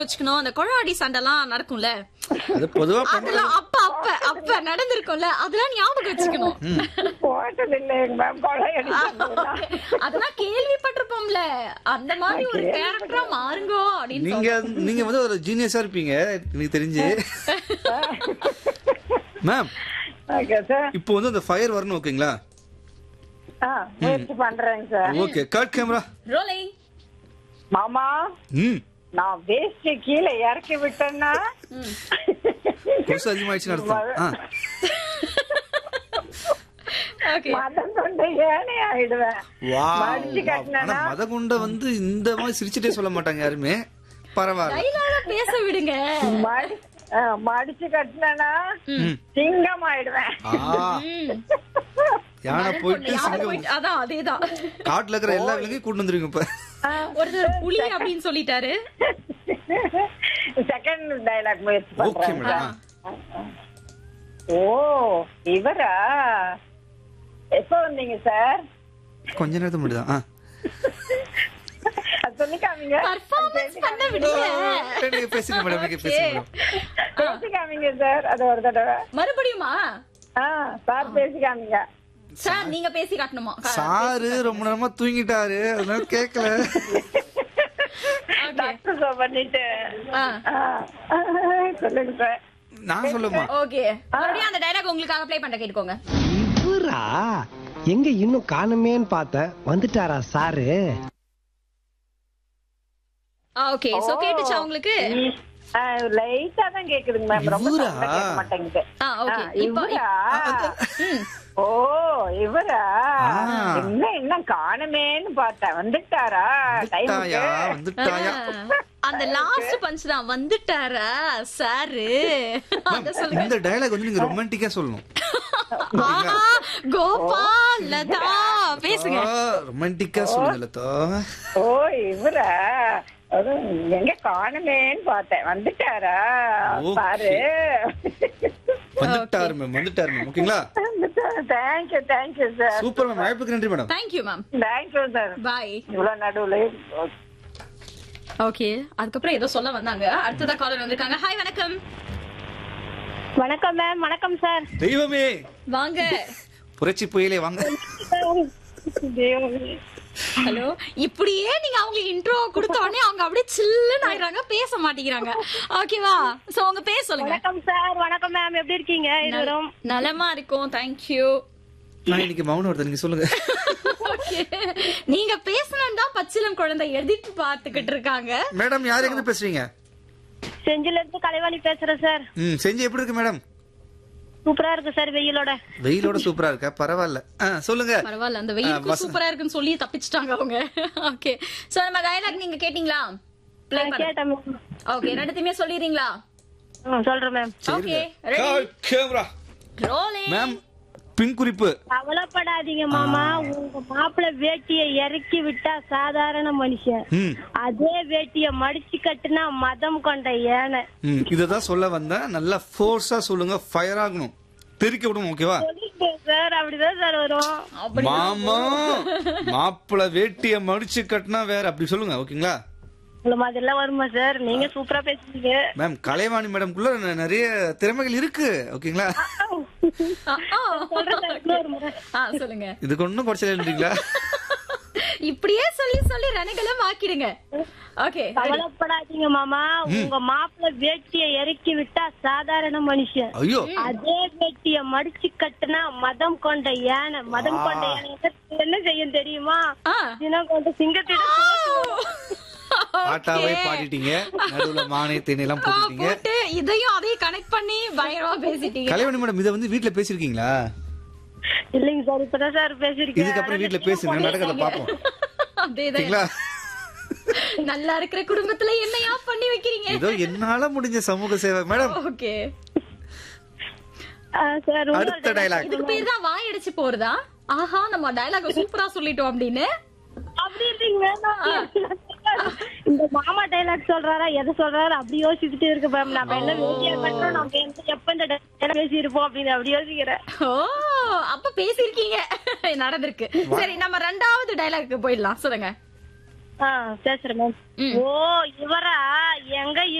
வச்சுக்கணும் அந்த குழாடி சண்டைலாம் நடக்கும்ல அது பொதுவா பண்றது அதெல்லாம் அப்ப அப்ப அப்ப நடந்திருக்கும்ல அதெல்லாம் ஞாபகம் வச்சுக்கணும் போட்டது இல்லைங்க மேம் கொள்ளையடி அதெல்லாம் கேள்விப்பட்டிருப்போம்ல அந்த மாதிரி ஒரு கேரக்டரா மாறுங்கோ அப்படின்னு நீங்க நீங்க வந்து ஒரு ஜீனியஸா இருப்பீங்க எனக்கு தெரிஞ்சு மேம் ஓகே சார் இப்போ வந்து அந்த ஃபயர் வரணும் ஓகேங்களா ஆ முயற்சி பண்றேங்க sir okay cut camera rolling மாமா ம் நான் வேஸ்ட் கீழே இறக்கி விட்டேன்னா கொசு அதிகமாயிடுச்சுன்னு அர்த்தம் ஆ ஓகே மதம் கொண்டு ஏனே ஆயிடுவேன் வா மடிச்சு ஆனா கட்டினா மதகுண்ட வந்து இந்த மாதிரி சிரிச்சுட்டே சொல்ல மாட்டாங்க யாருமே பரவாயில்ல டைலாக பேச விடுங்க மடி ஆ, மடிச்சு கட்டினா ம். சிங்கம் ஆயிடுவேன் ஆ ம். யானை போயிட்டு யாரை சிங்கம் போயிட்டு- அதான் அதேதான் காட்டுல இருக்கிற எல்லா விலங்கையும் கூட்டு வந்துருவீங்க இப்ப ஒருத்தர் புலி அப்படின்னு சொல்லிட்டாரு செகண்ட் டைலாக் முயற்சி ஓகே பண்றேன் மேடம் ஓ இவரா எப்ப வந்தீங்க சார் கொஞ்ச நேரத்துக்கு மட்டும் தான் அது சொல்லி காமிங்க பர்ஃபார்மன்ஸ் பண்ண விடுங்க நீங்க பேசுங்க மேடம் நீங்க பேசுங்க மேடம் பேசி காமிங்க சார் அது ஒரு தடவை மறுபடியுமா ஆ சார் பேசி காமிங்க சார் நீங்க பேசி காட்டணுமா சாரு ரொம்ப நேரமா தூங்கிட்டாரு அதனால கேக்கல டாக்டர் ஷோ பண்ணிட்டு ஆ. ஆ, சொல்லுங்க சார் நான் சொல்லுமா ஓகே மறுபடியும் அந்த டைலாக் உங்களுக்காக ப்ளே பண்ண கேட்டுக்கோங்க இவரா எங்க இன்னும் காணுமேன்னு பார்த்தேன் வந்துட்டாரா சாரு ஓகே சோ கேட்டுச்சா உங்களுக்கு லைட்டா தான் கேக்குதுங்க மேம் ரொம்ப இவரா? sound ஆ கேட்க மாட்டேங்குது ஆ ஓகே ஆ, இப்போ இவரா ம். ஓ இவரா ஆ. என்ன என்ன காணுமேன்னு பார்த்தேன் வந்துட்டாரா வந்துட்டாயா டைமுக்கு வந்துட்டாயா ஆ, அந்த லாஸ்ட் பஞ்ச் தான் வந்துட்டாரா சாரு அத சொல்லுங்க இந்த டயலாக் வந்து நீங்க ரொமான்டிக்கா சொல்லணும் ஆஹா, கோபால் லதா பேசுங்க ரொமான்டிக்கா சொல்லுங்க லதா ஓ இவரா அது எங்க காணுமேன்னு பார்த்தேன் வந்துட்டாரா Okay. பாரு வந்துட்டாரு மேம் வந்துட்டாரு மேம் ஓகேங்களா thank you thank you sir super ma'am வாய்ப்புக்கு நன்றி madam thank you ma'am thank you sir bye இவ்வளவு நடுவுல ஓகே அதுக்கப்புறம் ஏதோ சொல்ல வந்தாங்க அடுத்ததா காலர் வந்திருக்காங்க ஹாய் வணக்கம் வணக்கம் மேம் வணக்கம் சார் தெய்வமே வாங்க புரட்சி புயலே வாங்க ஹலோ இப்படியே நீங்க அவங்களுக்கு இன்ட்ரோ கொடுத்த உடனே அவங்க அப்படியே சில்லுன்னு ஆயிடுறாங்க பேச மாட்டேங்கிறாங்க ஓகேவா சோ உங்க பேர் சொல்லுங்க வணக்கம் சார் வணக்கம் மேம் எப்படி இருக்கீங்க இருவரும் நலமா இருக்கும் தேங்க்யூ நான் இன்னைக்கு மௌனம் வருது நீங்க சொல்லுங்க ஓகே நீங்க பேசணும் தான் பச்சிலம் குழந்தை எழுதிட்டு பார்த்துக்கிட்டு இருக்காங்க மேடம் யார் எங்க பேசுறீங்க செஞ்சில இருந்து கலைவாணி பேசுறேன் சார் ம் செஞ்சு எப்படி இருக்கு மேடம் சூப்பரா இருக்கு சார் வெயிலோட வெயிலோட சூப்பரா இருக்கா பரவாயில்ல ஆ, சொல்லுங்க பரவாயில்ல அந்த ஆ, வெயிலுக்கு வச- சூப்பரா இருக்குன்னு சொல்லி தப்பிச்சிட்டாங்க அவங்க ஓகே சோ நம்ம டயலாக் நீங்க கேட்டீங்களா ப்ளே பண்ண கேட்டேன் மேம் ஓகே ரெண்டுத்தையுமே சொல்லிடுறீங்களா ம், சொல்றேன் ma'am okay Cut camera. Rolling ma'am பின் குறிப்பு கவலைப்படாதீங்க மாமா உங்க மாப்பிள்ளை வேட்டிய இறக்கி விட்டா சாதாரண மனுஷன் ம் அதே வேட்டிய மடிச்சு கட்டுனா மதம் கொண்ட யானை ம் இததான் சொல்ல வந்தேன் நல்லா ஃபோர்ஸா சொல்லுங்க ஃபயர் ஆகணும் தெறிக்க விடணும் ஓகேவா சொல்லிட்டேன் சார் அப்படிதான் சார் வரும் மாமா மாப்பிள வேட்டிய மடிச்சு கட்டினா வேற அப்படி சொல்லுங்க ஓகேங்களா உங்களை மாதிரிலாம் வருமா சார் நீங்க சூப்பரா பேசுறீங்க மேம் கலைவாணி மேடம்குள்ள ந- நிறைய திறமைகள் இருக்கு ஓகேங்களா சொல்றேன் சார் இன்னொரு முறை ஆ சொல்லுங்க இதுக்கு ஒன்னும் குறைச்சல இல்லைங்களா இப்படியே சொல்லி சொல்லி ரணகலம் ஆக்கிடுங்க ஓகே கவலைப்படாதீங்க மாமா உங்க மாப்பிள்ளை வேட்டிய இறக்கி விட்டா சாதாரண மனுஷன் ஐயோ அதே வேட்டிய மடிச்சு கட்டுனா மதம் கொண்ட யானை மதம் கொண்ட யானை என்ன செய்யும் தெரியுமா ஆ தினம் கொண்ட சிங்கத்திடம் பாட்டாவே பாடிட்டீங்க நடுவுல மானே தேனி எல்லாம் ஆ, போட்டுட்டீங்க போட்டு இதையும் அதையும் கனெக்ட் பண்ணி பயங்கரமா பேசிட்டீங்க கலைவாணி மேடம் இதை வந்து வீட்ல பேசிருக்கீங்களா இல்லைங்க சார் இப்பதான் சார் பேசிருக்கேன் இதுக்கப்புறம் வீட்ல பேசுங்க நடக்கிறத பாப்போம் அதேதான் ஓகேங்களா நல்லா இருக்கிற குடும்பத்துல என்னையா பண்ணி வைக்கிறீங்க ஏதோ என்னால முடிஞ்ச சமூக சேவை மேடம் ஓகே ஆ, சார் இன்னொரு அடுத்த டைலாக் இதுக்கு பேர் தான் வாய் அடிச்சு போறதா ஆஹா நம்ம டயலாக் சூப்பரா சொல்லிட்டோம் அப்படின்னு அப்படி இல்லைங்க வேணாம். இந்த மாமா டைலாக் சொல்றாரா எதை சொல்றாரு அப்படி யோசிச்சுட்டு இருக்கு மேம் நம்ம என்ன வேட்டியா கட்டுறோம் நம்ம எந்த எப்ப இந்த dialogue பேசியிருப்போம் அப்படின்னு அப்படி யோசிக்கிறேன் ஓ அப்ப பேசிருக்கீங்க நடந்திருக்கு சரி நம்ம ரெண்டாவது டயலாக்கு போயிடலாம் சொல்லுங்க ஆ பேசுறேன் மேம் ம். ஓ இவரா எங்க